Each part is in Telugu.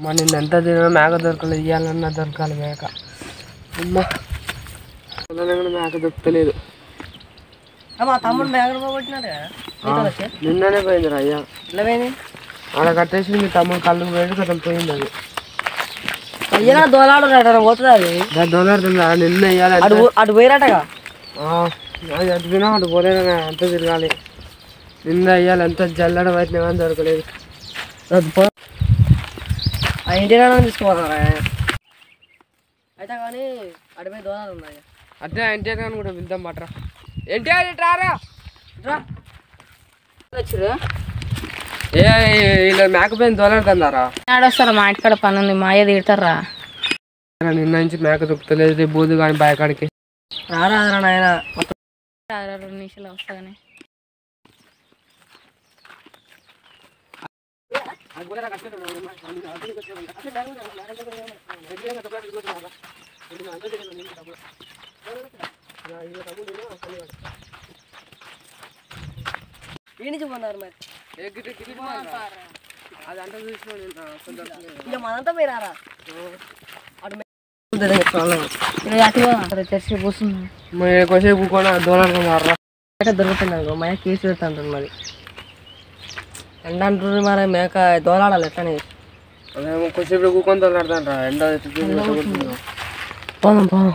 మా నిన్న ఎంత తిన్నా మేక దొరకలేదు ఇవ్వాలన్నా దొరకాలి మేక అమ్మా పొలంలో కూడా మేక దొరకలేదు మా తమ్ముడు మేకలు పోగొట్టినాడు కదా నీతో వచ్చి నిన్ననే పోయింది అయ్యా ఇలా పోయింది ఆడ కట్టేసి మీ తమ్ముడు కళ్ళు పోయి కదా పోయింది అది అయ్యా దోలాడు పోతుంది అది దాని దొరకడుతుంది నిన్న ఇవ్వాలి అటు పో- అటు పోయినట్టగా అది అటు తినా అటు పోలేదు అంత తిరగాలి నిన్న ఇవ్వాలి ఎంత జల్లడ బయట కానీ దొరకలేదు అది పో ఆ ఇంటి తీసుకోవాలి అయితే కానీ అడిపోయి దోలాడు ఉన్నాయి అదే ఎన్టీఆర్ గారిని కూడా పిలుద్దాం పట్రా ఎన్టీఆర్ ఇట్రారా వచ్చిరు ఏ ఇలా మేకపోయిన దొరకడుతున్నారా ఆడొస్తారా మా ఇంటికాడ పని ఉంది మా అయ్య తిడతారా నిన్న నుంచి మేక దొరుకుతలేదు రేపు బోదు కానీ బాయకాడికి రారా రా నాయన మొత్తం రెండు నిమిషాలు వస్తా కానీ ఈ నుంచి పోన్నారు మరి అది అంటే చూసిన నిన్న కొంచెం ఇక మనంతా పోయి రారా అటు మే- ఈరోజు అటు పోదాం చర్చి కూర్చున్నాం మరి కొంచెం కూకొని దూరంగా మారరా మేక దొరుకుతుంది అనుకో మేక కేసు పెడుతుంటుంది మరి ఎండ అంటున్నారు మరి మేక దోలాడాలి ఎట్లనే అదే కొంచెం కూకొని దొరకడుతుండ్రా ఎండ ఎత్తుకుంటుందో. పోదాం పోదాం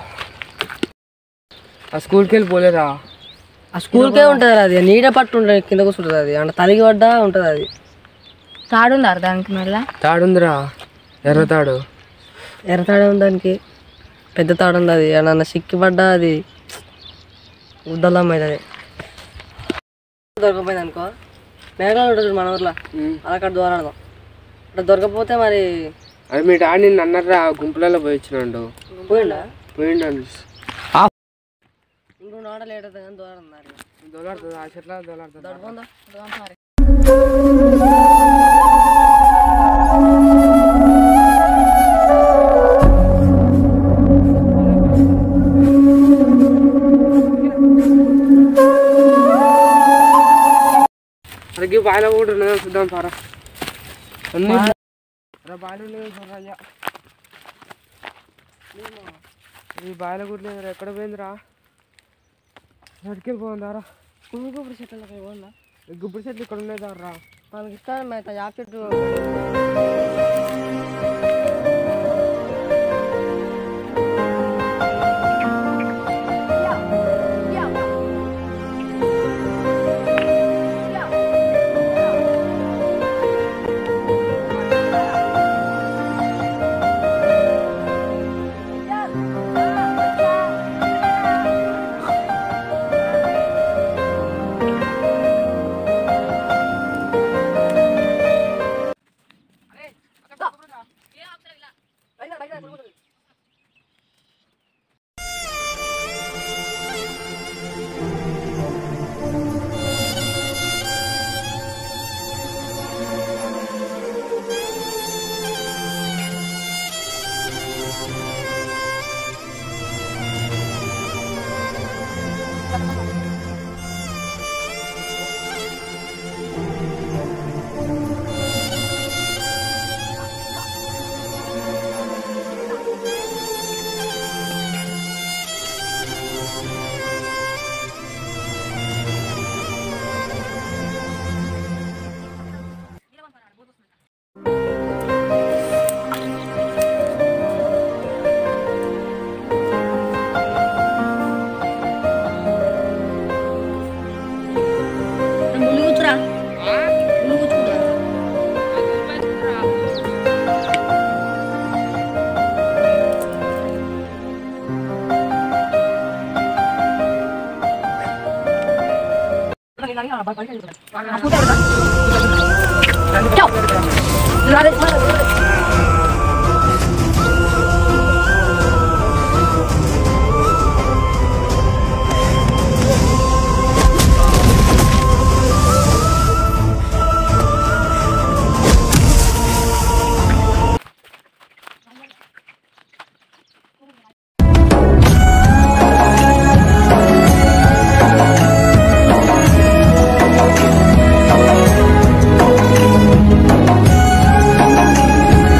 ఆ స్కూల్కి వెళ్ళి పోలేరా ఆ స్కూల్కే ఉంటుంది అది నీడ పట్టు ఉంటుంది కింద కూర్చుంటుంది అది అంటే తలిగి పడ్డా ఉంటుంది అది తాడున్నారు దానికి మళ్ళా తాడుందిరా ఎర్ర తాడు ఎర్ర తాడే ఉంది దానికి పెద్ద తాడు ఉంది అది ఏమన్నా సిక్కి పడ్డా అది ఉద్దలం అవుతుంది దొరకపోయింది అనుకో మేఘాలు ఉంటుంది మన ఊర్లో అలా అక్కడ దూరాడదాం అక్కడ దొరకపోతే మరి అది మీ డాడీ నిన్ను అన్నారా గుంపులలో పోయి వచ్చినాడు పోయిండా పోయిండు ఇంకో నాడ లేట్ అవుతుంది కానీ దూరం మరి దొలాడుతుంది ఆ చెట్ల దొలాడుతుంది దొరకపోందా అడిగి బాయిలో కూడా ఉన్నదో చూద్దాం పారా అన్ని అరే బాయిలో ఉన్నదో చూడరా అయ్యా ఈ బాయిలో కూడా లేదు ఎక్కడ పోయిందిరా అటుకెళ్ళి పోయిందారా కుంగుపురి చెట్లకి పోందా గుబ్బడి చెట్లు ఇక్కడ ఉన్నాయి రా మనకి ఇస్తాను మేత యాప్ చెట్టు ముందు కూర్చురా ముందు కూర్చురా ఆ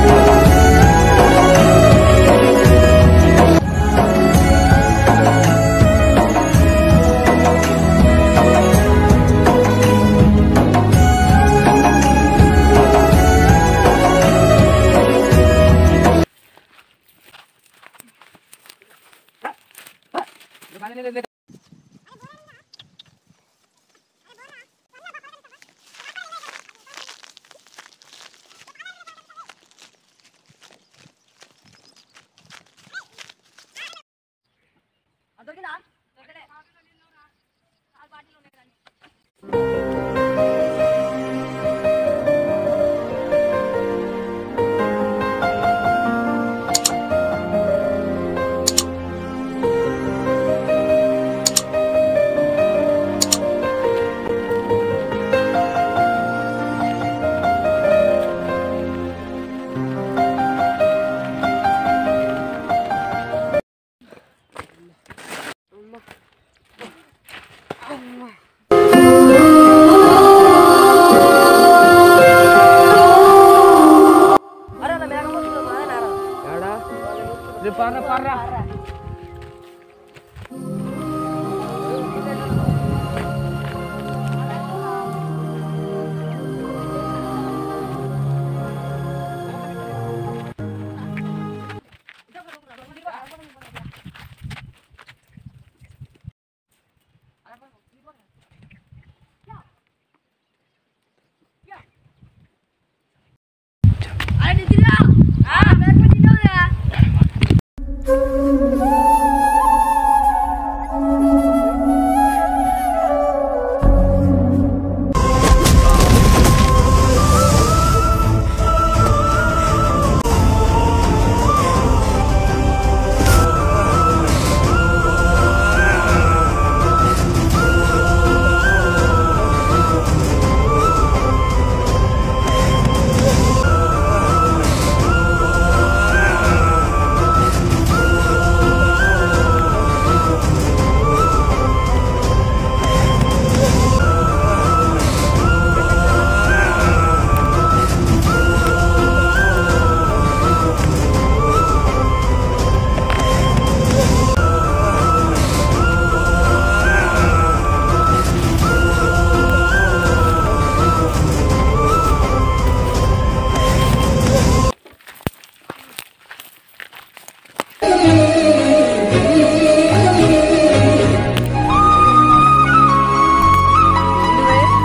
ఏడా రే పర్రా పర్రా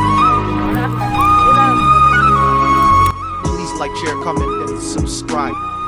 Please like, share, comment, and subscribe.